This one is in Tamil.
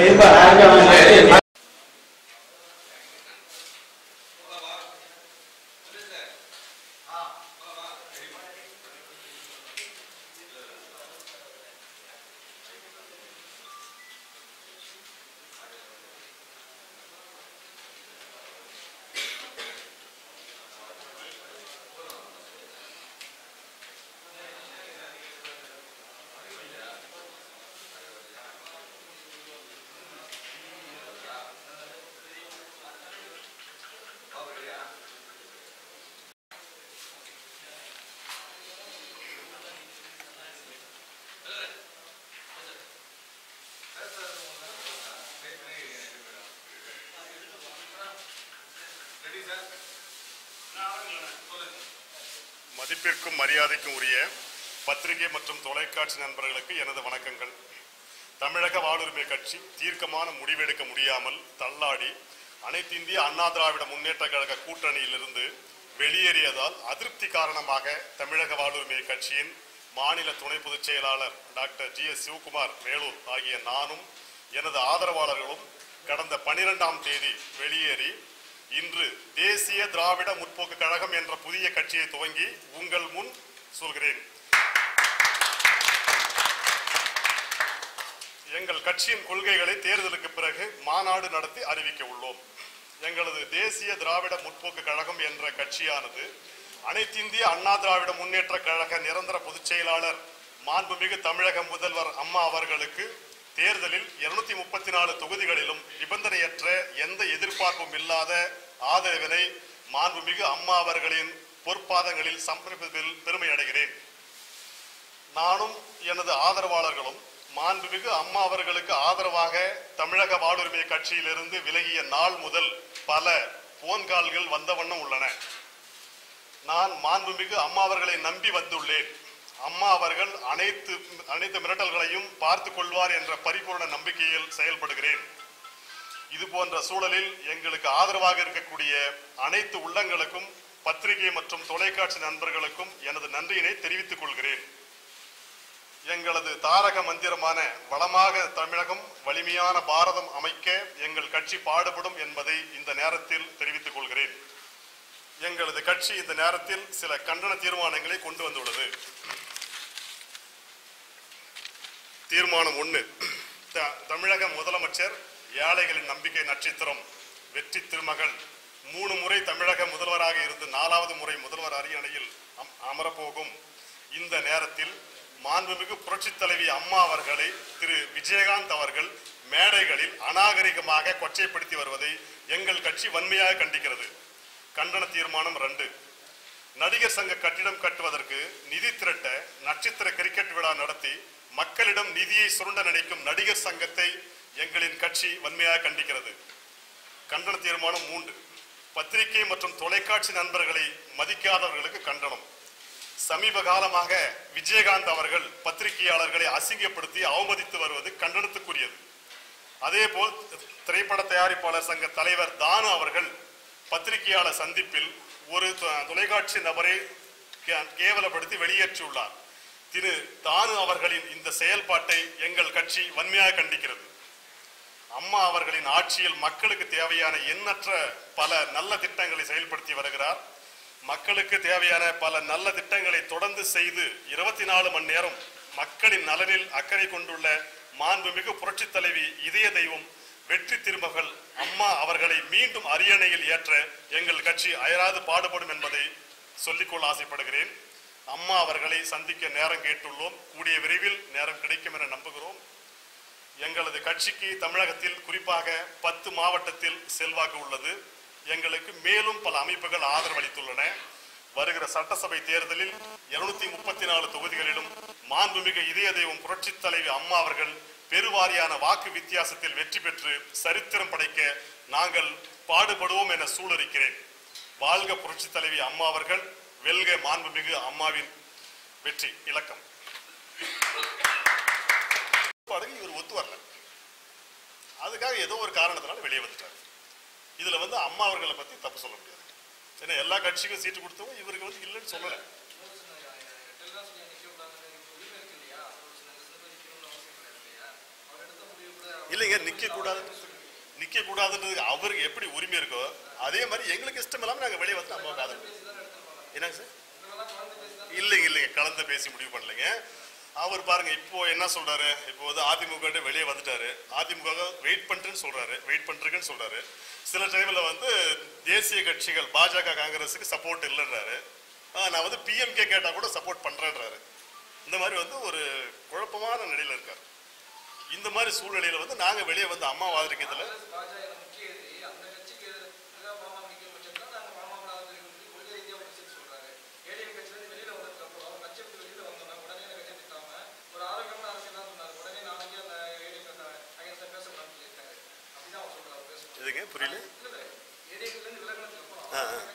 இருப்பா ராஜா மதிப்பிற்கும் மரியாதைக்கும் உரிய பத்திரிகை மற்றும் தொலைக்காட்சி நண்பர்களுக்கு எனது வணக்கங்கள் தமிழக வாழ்வுரிமை கட்சி தீர்க்கமான முடிவெடுக்க முடியாமல் தள்ளாடி அனைத்து இந்திய அண்ணா திராவிட முன்னேற்ற கழக கூட்டணியிலிருந்து வெளியேறியதால் அதிருப்தி காரணமாக தமிழக வாழ்வுரிமை கட்சியின் மாநில துணை பொதுச் செயலாளர் doctor G S Sivakumar Vellore ஆகிய நானும் எனது ஆதரவாளர்களும் கடந்த பனிரெண்டாம் தேதி வெளியேறி இன்று தேசிய திராவிட முற்போக்கு கழகம் என்ற புதிய கட்சியை துவங்கி உங்கள் முன் சொல்கிறேன் எங்கள் கட்சியின் கொள்கைகளை தேர்தலுக்கு பிறகு மாநாடு நடத்தி அறிவிக்க உள்ளோம் எங்களது தேசிய திராவிட முற்போக்கு கழகம் என்ற கட்சியானது அனைத்திந்திய அண்ணா திராவிட முன்னேற்ற கழக நிரந்தர பொதுச் செயலாளர் மாண்புமிகு தமிழக முதல்வர் அம்மா அவர்களுக்கு தேர்தலில் இருநூத்தி முப்பத்தி நாலு தொகுதிகளிலும் நிபந்தனையற்ற எந்த எதிர்பார்ப்பும் இல்லாத ஆதரவினை மாண்புமிகு அம்மா அவர்களின் பொற்பாதங்களில் சமர்ப்பிப்பதில் பெருமை அடைகிறேன் நானும் எனது ஆதரவாளர்களும் மாண்புமிகு அம்மா அவர்களுக்கு ஆதரவாக தமிழக வாழ்வுரிமை கட்சியிலிருந்து விலகிய நாள் முதல் பல போன் கால்கள் வந்த வண்ணம் உள்ளன நான் மாண்புமிகு அம்மா அவர்களை நம்பி வந்துள்ளேன் அம்மா அவர்கள் அனைத்து அனைத்து மிரட்டல்களையும் பார்த்து கொள்வார் என்ற பரிபூர்ண நம்பிக்கையில் செயல்படுகிறேன் இது போன்ற சூழலில் எங்களுக்கு ஆதரவாக இருக்கக்கூடிய அனைத்து உள்ளங்களுக்கும் பத்திரிகை மற்றும் தொலைக்காட்சி நண்பர்களுக்கும் எனது நன்றியினை தெரிவித்துக் கொள்கிறேன் எங்களது தாரக மந்திரமான வளமாக தமிழகம் வலிமையான பாரதம் அமைக்க எங்கள் கட்சி பாடுபடும் என்பதை இந்த நேரத்தில் தெரிவித்துக் கொள்கிறேன் எங்களது கட்சி இந்த நேரத்தில் சில கண்டன தீர்மானங்களை கொண்டு வந்துள்ளது தீர்மானம் ஒன்று தமிழக முதலமைச்சர் ஏழைகளின் நம்பிக்கை நட்சத்திரம் வெற்றி திருமகள் மூணு முறை தமிழக முதல்வராக இருந்து நாலாவது முறை முதல்வர் அரியணையில் அம்- அமரப்போகும் இந்த நேரத்தில் மாண்புமிகு புரட்சித் தலைவி அம்மா அவர்களை திரு விஜயகாந்த் அவர்கள் மேடைகளில் அநாகரிகமாக கொச்சைப்படுத்தி வருவதை எங்கள் கட்சி வன்மையாக கண்டிக்கிறது கண்டன தீர்மானம் ரெண்டு நடிகர் சங்க கட்டிடம் கட்டுவதற்கு நிதி திரட்ட நட்சத்திர கிரிக்கெட் விழா நடத்தி மக்களிடம் நிதியை சுருண்ட நினைக்கும் நடிகர் சங்கத்தை எங்களின் கட்சி வன்மையாக கண்டிக்கிறது கண்டன தீர்மானம் மூன்று பத்திரிகை மற்றும் தொலைக்காட்சி நண்பர்களை மதிக்காதவர்களுக்கு கண்டனம் சமீப காலமாக விஜயகாந்த் அவர்கள் பத்திரிகையாளர்களை அசிங்கப்படுத்தி அவமதித்து வருவது கண்டனத்துக்குரியது அதேபோல் திரைப்பட தயாரிப்பாளர் சங்க தலைவர் தானு அவர்கள் பத்திரிகையாளர் சந்திப்பில் ஒரு தொ- தொலைக்காட்சி நபரை கே- கேவலப்படுத்தி வெளியேற்றியுள்ளார் திரு தானு அவர்களின் இந்த செயல்பாட்டை எங்கள் கட்சி வன்மையாக கண்டிக்கிறது அம்மா அவர்களின் ஆட்சியில் மக்களுக்கு தேவையான எண்ணற்ற பல நல்ல திட்டங்களை செயல்படுத்தி வருகிறார் மக்களுக்கு தேவையான பல நல்ல திட்டங்களை தொடர்ந்து செய்து இருபத்தி நாலு மணி நேரம் மக்களின் நலனில் அக்கறை கொண்டுள்ள மாண்புமிகு புரட்சித் தலைவி இதய தெய்வம் வெற்றி திருமகள் அம்மா அவர்களை மீண்டும் அரியணையில் ஏற்ற எங்கள் கட்சி அயராது பாடுபடும் என்பதை சொல்லிக்கொள்ள ஆசைப்படுகிறேன் அம்மா அவர்களை சந்திக்க நேரம் கேட்டுள்ளோம் கூடிய விரைவில் நேரம் கிடைக்கும் என நம்புகிறோம் எங்களது கட்சிக்கு தமிழகத்தில் குறிப்பாக பத்து மாவட்டத்தில் செல்வாக்கு உள்ளது எங்களுக்கு மேலும் பல அமைப்புகள் ஆதரவளித்துள்ளன வருகிற சட்டசபை தேர்தலில் இருநூத்தி முப்பத்தி நாலு தொகுதிகளிலும் மாண்புமிகு இதய தெய்வம் புரட்சித் தலைவி அம்மா அவர்கள் பெருவாரியான வாக்கு வித்தியாசத்தில் வெற்றி பெற்று சரித்திரம் படைக்க நாங்கள் பாடுபடுவோம் என சூழலிக்கிறேன் வாழ்க புரட்சித் தலைவி அம்மா அவர்கள் வெல்க மாண்புமிகு அம்மாவின் வெற்றி இலக்கம் பாடுங்க இவர் ஒத்து வரல அதுக்காக ஏதோ ஒரு காரணத்தினால வெளியே வந்துட்டாரு இதுல வந்து அம்மா அவர்களை பத்தி தப்பு சொல்ல முடியாது ஏன்னா எல்லா கட்சிக்கும் சீட்டு கொடுத்தவங்க இவருக்கு வந்து இல்லைன்னு சொல்லல இல்லைங்க நிக்க கூடாது நிக்க கூடாதுன்றது அவருக்கு எப்படி உரிமை இருக்கோ அதே மாதிரி எங்களுக்கு இஷ்டம் இல்லாம நாங்க வெளியே வந்து அம்மாவுக்கு ஆதரவு என்னங்க சார் இல்லைங்க இல்லைங்க கலந்து பேசி முடிவு பண்ணலைங்க அவர் பாருங்க இப்போ என்ன சொல்றாரு இப்போ வந்து அதிமுக ட்ட வெளியே வந்துட்டாரு அதிமுக வெயிட் பண்றேன்னு சொல்றாரு வெயிட் பண்றேன்னு சொல்றாரு சில டைம்ல வந்து தேசிய கட்சிகள் பாஜக காங்கிரஸுக்கு சப்போர்ட் இல்லைன்றாரு ஆஹ் நான் வந்து பிஎம்கே கேட்டா கூட சப்போர்ட் பண்றேன்றாரு இந்த மாதிரி வந்து ஒரு குழப்பமான நிலையில இருக்காரு இந்த மாதிரி சூழ்நிலையில வந்து நாங்க வெளியே வந்து அம்மா ஆதரிக்கிறதுல பாஜக முக்கிய எதிரி அந்த கட்சிக்கு எதிராக பாமக நிற்கிற பட்சத்தில் நாங்கள் பாமக ஆதரிக்கிறது கொள்கை ரீதியாக ஒரு விஷயம் சொல்றாரு ஏடிஎம் கட்சியிலிருந்து வெளியில வந்ததுக்கு அப்புறம் கட்சி விட்டு வெளியில வந்தோம்னா உடனே அந்த கட்சி திட்டாம ஒரு ஆரோக்கியமான அரசியல் தான் சொன்னாரு உடனே நாளைக்கு அந்த ஏடிஎம் அகைன்ஸ்டா பேசக்கூடாதுன்னு சொல்லியிருக்காரு அப்படிதான் அவர் சொல்றாரு பேசணும் எதுங்க புரியல இல்ல ஏடிஎம்ல இருந்து விலகினதுக்கு ஆ, அப்புறம் ஆ.